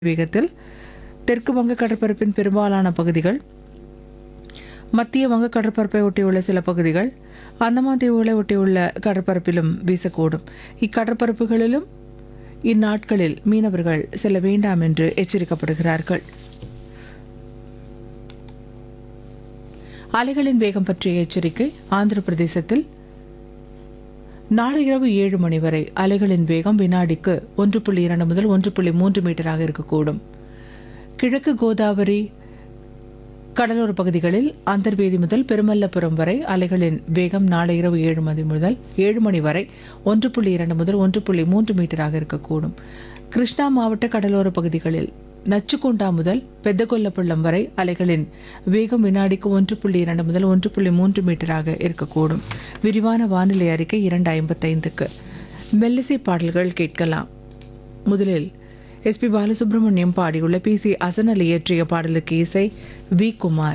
வேகத்தில் தெற்கு வங்க கடற்பரப்பின் பெரும்பாலான பகுதிகள் மத்திய வங்க கடற்பரப்பை ஒட்டியுள்ள சில பகுதிகள் அந்தமான் தீவுகளை ஒட்டியுள்ள கடற்பரப்பிலும் வீசக்கூடும் இக்கடற்பரப்புகளிலும் இந்நாட்களில் மீனவர்கள் செல்ல வேண்டாம் என்று எச்சரிக்கப்படுகிறார்கள் அலைகளின் வேகம் பற்றிய எச்சரிக்கை ஆந்திர பிரதேசத்தில் நாளை இரவு ஏழு மணி வரை அலைகளின் வேகம் வினாடிக்கு ஒன்று புள்ளி இரண்டு முதல் ஒன்று புள்ளி மூன்று மீட்டராக இருக்கக்கூடும் கிழக்கு கோதாவரி கடலோர பகுதிகளில் அந்தர்வேதி முதல் பெருமல்லபுரம் வரை அலைகளின் வேகம் நாளை இரவு ஏழு மணி முதல் ஏழு மணி வரை ஒன்று புள்ளி இரண்டு முதல் ஒன்று புள்ளி மூன்று மீட்டராக இருக்கக்கூடும் கிருஷ்ணா மாவட்ட கடலோர பகுதிகளில் நச்சுக்குண்டா முதல் பெத்தகொல்லப்பள்ளம் வரை அலைகளின் வேகம் வினாடிக்கு ஒன்று புள்ளி இரண்டு முதல் ஒன்று புள்ளி மூன்று மீட்டராக இருக்கக்கூடும் விரிவான வானிலை அறிக்கை இரண்டு ஐம்பத்தைந்துக்கு மெல்லிசை பாடல்கள் கேட்கலாம் முதலில் எஸ்பி பாலசுப்ரமணியம் பாடியுள்ள பி சி அசனல் இயற்றிய பாடலுக்கு இசை வி குமார்